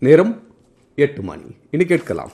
நேரம் எட்டு மணி இனி கேட்கலாம்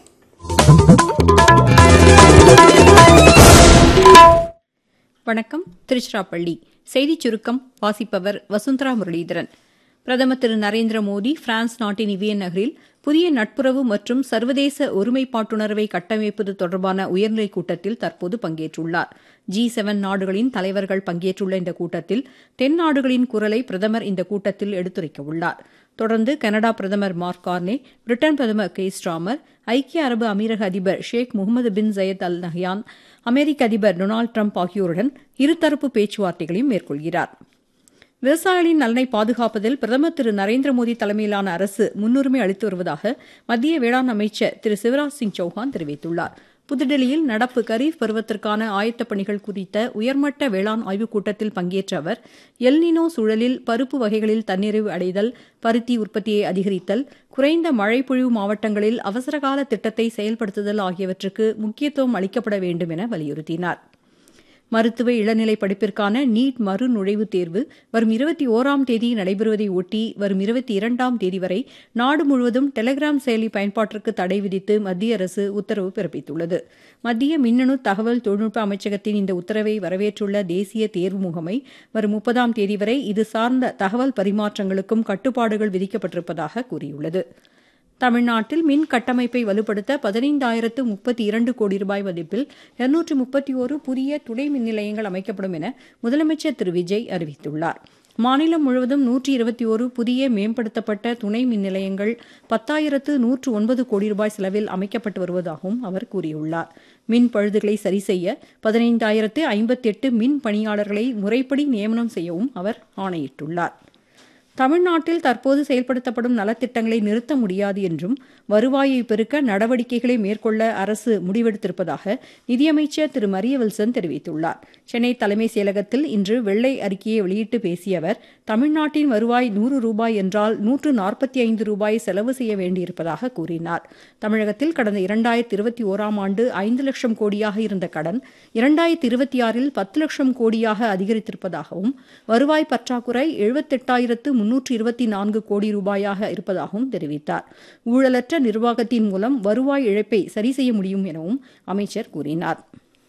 வணக்கம் திருச்சிராப்பள்ளி செய்திச் சுருக்கம் வாசிப்பவர் வசுந்தரா முரளிதரன் பிரதமர் திரு நரேந்திர மோடி பிரான்ஸ் நாட்டின் இவியன் நகரில் புதிய நட்புறவு மற்றும் சர்வதேச ஒருமைப்பாட்டுணர்வை கட்டமைப்பது தொடர்பான உயர்நிலைக் கூட்டத்தில் தற்போது பங்கேற்றுள்ளார் ஜி செவன் நாடுகளின் தலைவர்கள் பங்கேற்றுள்ள இந்த கூட்டத்தில் தென் நாடுகளின் குரலை பிரதமர் இந்த கூட்டத்தில் எடுத்துரைக்கவுள்ளார் தொடர்ந்து கனடா பிரதமர் மார்க் கார்னே பிரிட்டன் பிரதமர் கே ஸ்டாமர் ஐக்கிய அரபு அமீரக அதிபர் Sheikh Mohamed bin Zayed Al Nahyan அமெரிக்க அதிபர் டொனால்டு டிரம்ப் ஆகியோருடன் இருதரப்பு பேச்சுவார்த்தைகளையும் மேற்கொள்கிறார் விவசாயிகளின் நலனை பாதுகாப்பதில் பிரதமர் திரு நரேந்திர மோடி தலைமையிலான அரசு முன்னுரிமை அளித்து வருவதாக மத்திய வேளாண் அமைச்சர் திரு சிவராஜ் சிங் சௌஹான் தெரிவித்துள்ளார் புதுடெல்லியில் நடப்பு கரீஃப் பருவத்திற்கான ஆயத்தப் பணிகள் குறித்த உயர்மட்ட வேளாண் ஆய்வுக் கூட்டத்தில் பங்கேற்ற அவர் எல்னினோ சூழலில் பருப்பு வகைகளில் தன்னிறைவு அடைதல் பருத்தி உற்பத்தியை அதிகரித்தல் குறைந்த மழை பொழிவு மாவட்டங்களில் அவசரகால திட்டத்தை செயல்படுத்துதல் ஆகியவற்றுக்கு முக்கியத்துவம் அளிக்கப்பட வேண்டும் என வலியுறுத்தினார் மருத்துவ இளநிலை படிப்பிற்கான நீட் மறு நுழைவுத் தேர்வு வரும் இருபத்தி ஓராம் தேதி நடைபெறுவதை ஒட்டி வரும் இருபத்தி இரண்டாம் தேதி வரை நாடு முழுவதும் டெலிகிராம் செயலி பயன்பாட்டிற்கு தடை விதித்து மத்திய அரசு உத்தரவு பிறப்பித்துள்ளது மத்திய மின்னணு தகவல் தொழில்நுட்ப அமைச்சகத்தின் இந்த உத்தரவை வரவேற்றுள்ள தேசிய தேர்வு முகமை வரும் முப்பதாம் தேதி வரை இது சார்ந்த தகவல் பரிமாற்றங்களுக்கும் கட்டுப்பாடுகள் விதிக்கப்பட்டிருப்பதாக கூறியுள்ளது தமிழ்நாட்டில் மின் கட்டமைப்பை வலுப்படுத்த பதினைந்தாயிரத்து முப்பத்தி இரண்டு கோடி ரூபாய் மதிப்பில் இருநூற்று முப்பத்தி ஒரு புதிய துணை மின் நிலையங்கள் அமைக்கப்படும் என முதலமைச்சர் திரு விஜய் அறிவித்துள்ளார் மாநிலம் முழுவதும் நூற்றி இருபத்தி ஒரு புதிய மேம்படுத்தப்பட்ட துணை மின் நிலையங்கள் பத்தாயிரத்து நூற்று ஒன்பது கோடி ரூபாய் செலவில் அமைக்கப்பட்டு வருவதாகவும் அவர் கூறியுள்ளார் மின் பழுதுகளை சரி செய்ய பதினைந்தாயிரத்து ஐம்பத்தெட்டு மின் பணியாளர்களை முறைப்படி நியமனம் செய்யவும் அவர் ஆணையிட்டுள்ளார் தமிழ்நாட்டில் தற்போது செயல்படுத்தப்படும் நலத்திட்டங்களை நிறுத்த முடியாது என்றும் வருவாயை பெருக்க நடவடிக்கைகளை மேற்கொள்ள அரசு முடிவெடுத்திருப்பதாக நிதியமைச்சர் திரு மரியவில்சன் தெரிவித்துள்ளார் சென்னை தலைமைச் செயலகத்தில் இன்று வெள்ளை அறிக்கையை வெளியிட்டு பேசிய அவர் தமிழ்நாட்டின் வருவாய் நூறு ரூபாய் என்றால் நூற்று நாற்பத்தி ஐந்து ரூபாய் செலவு செய்ய வேண்டியிருப்பதாக கூறினார் தமிழகத்தில் கடந்த இரண்டாயிரத்தி இருபத்தி ஓராம் ஆண்டு ஐந்து லட்சம் கோடியாக இருந்த கடன் இரண்டாயிரத்தி இருபத்தி ஆறில் பத்து லட்சம் கோடியாக அதிகரித்திருப்பதாகவும் வருவாய் பற்றாக்குறை எழுபத்தெட்டாயிரத்து முன்னூற்று இருபத்தி நான்கு கோடி ரூபாயாக இருப்பதாகவும் தெரிவித்தார் ஊழலற்ற நிர்வாகத்தின் மூலம் வருவாய் இழப்பை சரி செய்ய முடியும் எனவும் அமைச்சர் கூறினார்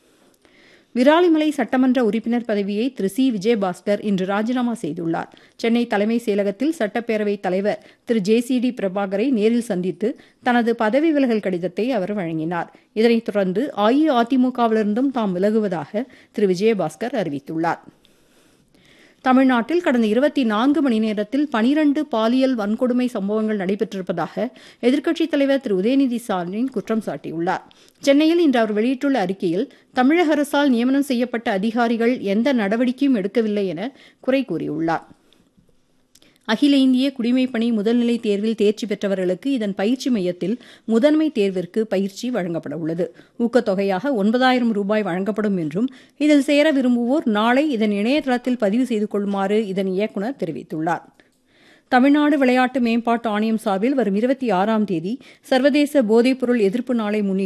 விராலிமலை சட்டமன்ற உறுப்பினர் பதவியை திரு சி விஜயபாஸ்கர் இன்று ராஜினாமா செய்துள்ளார் சென்னை தலைமைச் செயலகத்தில் சட்டப்பேரவைத் தலைவர் திரு ஜே சி டி பிரபாகரை நேரில் சந்தித்து தனது பதவி விலகல் கடிதத்தை அவர் வழங்கினார் இதனைத் தொடர்ந்து அஇஅதிமுகவிலிருந்தும் தாம் விலகுவதாக திரு விஜயபாஸ்கர் அறிவித்துள்ளார் தமிழ்நாட்டில் கடந்த இருபத்தி நான்கு மணி நேரத்தில் பனிரண்டு பாலியல் வன்கொடுமை சம்பவங்கள் நடைபெற்றிருப்பதாக எதிர்க்கட்சித் தலைவர் திரு உதயநிதி ஸ்டாலின் குற்றம் சாட்டியுள்ளார் சென்னையில் இன்று அவர் வெளியிட்டுள்ள அறிக்கையில் தமிழக அரசால் நியமனம் செய்யப்பட்ட அதிகாரிகள் எந்த நடவடிக்கையும் எடுக்கவில்லை என குறை கூறியுள்ளார் அகில இந்திய குடிமைப்பணி முதல்நிலை தேர்வில் தேர்ச்சி பெற்றவர்களுக்கு இதன் பயிற்சி மையத்தில் முதன்மை தேர்விற்கு பயிற்சி வழங்கப்பட உள்ளது ஊக்கத்தொகையாக ஒன்பதாயிரம் ரூபாய் வழங்கப்படும் என்றும் இதில் சேர விரும்புவோர் நாளை இதன் இணையதளத்தில் பதிவு செய்து கொள்ளுமாறு இதன் இயக்குநர் தெரிவித்துள்ளார் தமிழ்நாடு விளையாட்டு மேம்பாட்டு ஆணையம் சார்பில் வரும் இருபத்தி ஆறாம் தேதி சர்வதேச போதைப்பொருள் எதிர்ப்பு நாளை முன்னிட்டு